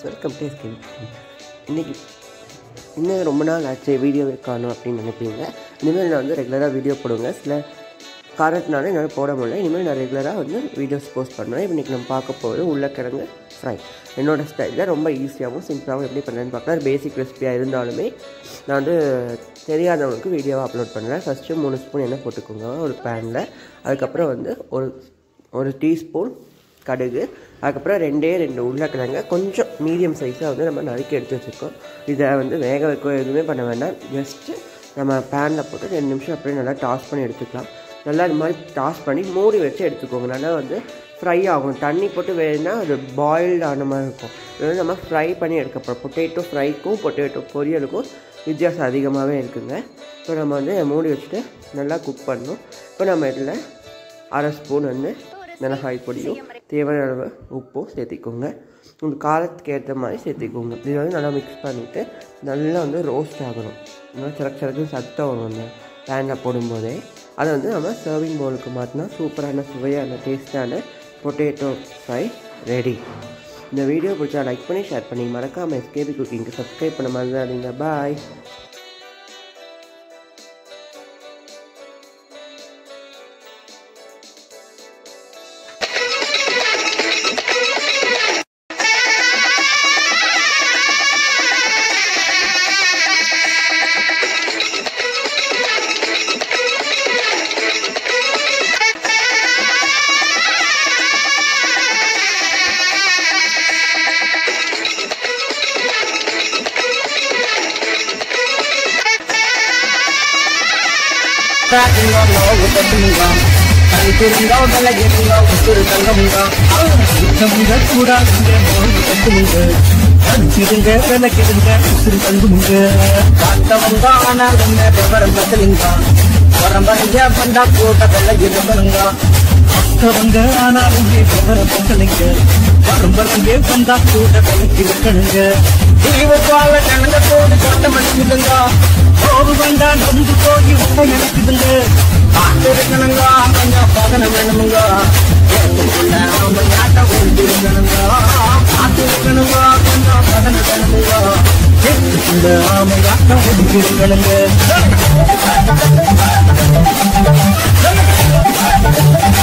welcome to SK இன்றைக்கி இன்னும் ரொம்ப நாள் ஆச்சு வீடியோவே காணும் அப்படின்னு நினைப்பீங்க இனிமேல் நான் வந்து ரெகுலராக வீடியோ போடுவேங்க சில காரணத்தினால என்னால் போட முடியல இனிமேல் நான் ரெகுலராக வந்து வீடியோஸ் போஸ்ட் பண்ணுவேன் இப்போ இன்றைக்கி நம்ம பார்க்க போகிறது உருளைக்கிழங்கு ஃப்ரை என்னோடய ஸ்டைலில் ரொம்ப ஈஸியாகவும் சிம்பிளாகவும் எப்படி பண்ணுறேன்னு பார்க்கலாம் பேசிக் ரெசிபியாக இருந்தாலுமே நான் வந்து தெரியாதவங்களுக்கு வீடியோவாக அப்லோட் பண்ணுறேன் ஃபஸ்ட்டு மூணு ஸ்பூன் எண்ணெய் போட்டுக்கோங்க ஒரு பேனில் அதுக்கப்புறம் வந்து ஒரு ஒரு டீஸ்பூன் கடுகு அதுக்கப்புறம் ரெண்டே ரெண்டு உருளைக்கிழங்க கொஞ்சம் மீடியம் சைஸாக வந்து நம்ம நறுக்கி எடுத்து வச்சுருக்கோம் இதை வந்து வேக வைக்க எதுவுமே பண்ண வேண்டாம் ஜஸ்ட்டு நம்ம பேனில் போட்டு ரெண்டு நிமிஷம் அப்படியே நல்லா டாஸ் பண்ணி எடுத்துக்கலாம் நல்லா இது மாதிரி டாஸ் பண்ணி மூடி வச்சு எடுத்துக்கோங்க நல்லா வந்து ஃப்ரை ஆகும் தண்ணி போட்டு வேணுன்னா அது பாயில்டு ஆன மாதிரி இருக்கும் இது வந்து நம்ம ஃப்ரை பண்ணி எடுக்க போகிறோம் பொட்டேட்டோ ஃப்ரைக்கும் பொட்டேட்டோ பொரியலுக்கும் வித்தியாசம் அதிகமாகவே இருக்குங்க இப்போ நம்ம வந்து மூடி வச்சுட்டு நல்லா குக் பண்ணணும் இப்போ நம்ம இதில் அரை ஸ்பூன் வந்து மிளகாய் பொடியும் தேவையான அளவு உப்பும் சேர்த்திக்கோங்க உங்கள் காரத்துக்கு ஏற்ற மாதிரி சேர்த்திக்கோங்க இது வந்து நல்லா மிக்ஸ் பண்ணிவிட்டு நல்லா வந்து ரோஸ்ட் ஆகணும் நல்லா சிறக்கு சிறக்கு சத்தம் வரும் அந்த பேனில் போடும்போதே அதை வந்து நம்ம சர்விங் பவுலுக்கு மாற்றினா சூப்பரான சுவையான டேஸ்டான பொட்டேட்டோ ஃப்ரை ரெடி இந்த வீடியோ பிடிச்சா லைக் பண்ணி ஷேர் பண்ணி மறக்காமல் எஸ்கேபி குக்கிங்க்கு சப்ஸ்கிரைப் பண்ண மாதிரி பாய் காட்டுங்க உத்தட்டுங்க கை திருங்க விலகிருங்க உசுறு தங்கமுங்க யுத்தமுங்க கூடாதுங்க உத்தட்டுமுங்க கண்டிருங்க விலகிருங்க உசுறு தங்குமுங்க காத்தவங்க ஆனால் என்ன விவரம் பத்தலுங்க வரம்படிங்க வந்தா கூட்ட விலகிருங்க பக்கவங்க ஆனாலும் விவரம் பத்தலுங்க வரம்படிங்க வந்தா கூட்ட விலகிருக்கணுங்க தீவு பால கணங்க போடு கொட்ட மடிக்குதுங்க போது வேண்டாம் நொந்து போய் உண்மை நினைக்குதுங்க பார்த்திருக்கணுங்க கொஞ்சம் பதன வேணுமுங்க ஏற்றுக்கொள்ள அவங்க நாட்டை உறுதிருக்கணுங்க பார்த்திருக்கணுங்க கொஞ்சம் பதன வேணுமுங்க ஏற்றுக்கொள்ள அவங்க நாட்டை உறுதிருக்கணுங்க